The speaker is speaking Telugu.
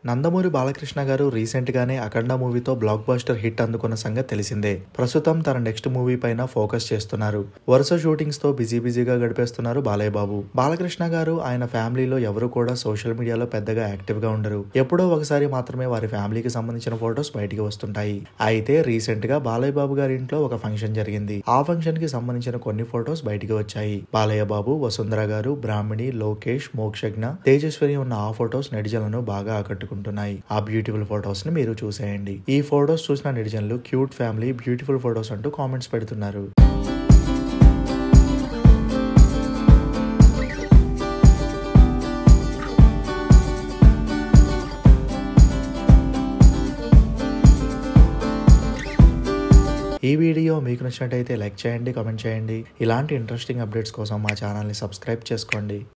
నందమూరి బాలకృష్ణ గారు రీసెంట్ గానే అఖండ మూవీతో బ్లాక్ బస్టర్ హిట్ అందుకున్న సంగతి తెలిసిందే ప్రస్తుతం తన నెక్స్ట్ మూవీ పైన ఫోకస్ చేస్తున్నారు వరుస షూటింగ్స్ తో బిజీ బిజీగా గడిపేస్తున్నారు బాలయ్య బాబు బాలకృష్ణ గారు ఆయన ఫ్యామిలీలో ఎవరు కూడా సోషల్ మీడియాలో పెద్దగా యాక్టివ్ గా ఉండరు ఎప్పుడో ఒకసారి మాత్రమే వారి ఫ్యామిలీకి సంబంధించిన ఫొటోస్ బయటికి వస్తుంటాయి అయితే రీసెంట్ గా బాలయ్య బాబు గారి ఇంట్లో ఒక ఫంక్షన్ జరిగింది ఆ ఫంక్షన్ కి సంబంధించిన కొన్ని ఫొటోస్ బయటికి వచ్చాయి బాలయ్య బాబు వసుంధర గారు బ్రాహ్మణి లోకేష్ మోక్షజ్ఞ తేజస్వరి ఉన్న ఆ ఫొటోస్ నెటిజన్లను బాగా ఆకట్టుకుంటున్నాయి ఆ బ్యూటిఫుల్ ఫొటోస్ ని మీరు చూసేయండి ఈ ఫొటోస్ చూసిన నెటిజన్లు క్యూట్ ఫ్యామిలీ బ్యూటిఫుల్ ఫొటోస్ అంటూ కామెంట్స్ పెడుతున్నారు ఈ వీడియో మీకు నచ్చినట్టయితే లైక్ చేయండి కామెంట్ చేయండి ఇలాంటి ఇంట్రెస్టింగ్ అప్డేట్స్ కోసం మా ఛానల్ని సబ్స్క్రైబ్ చేసుకోండి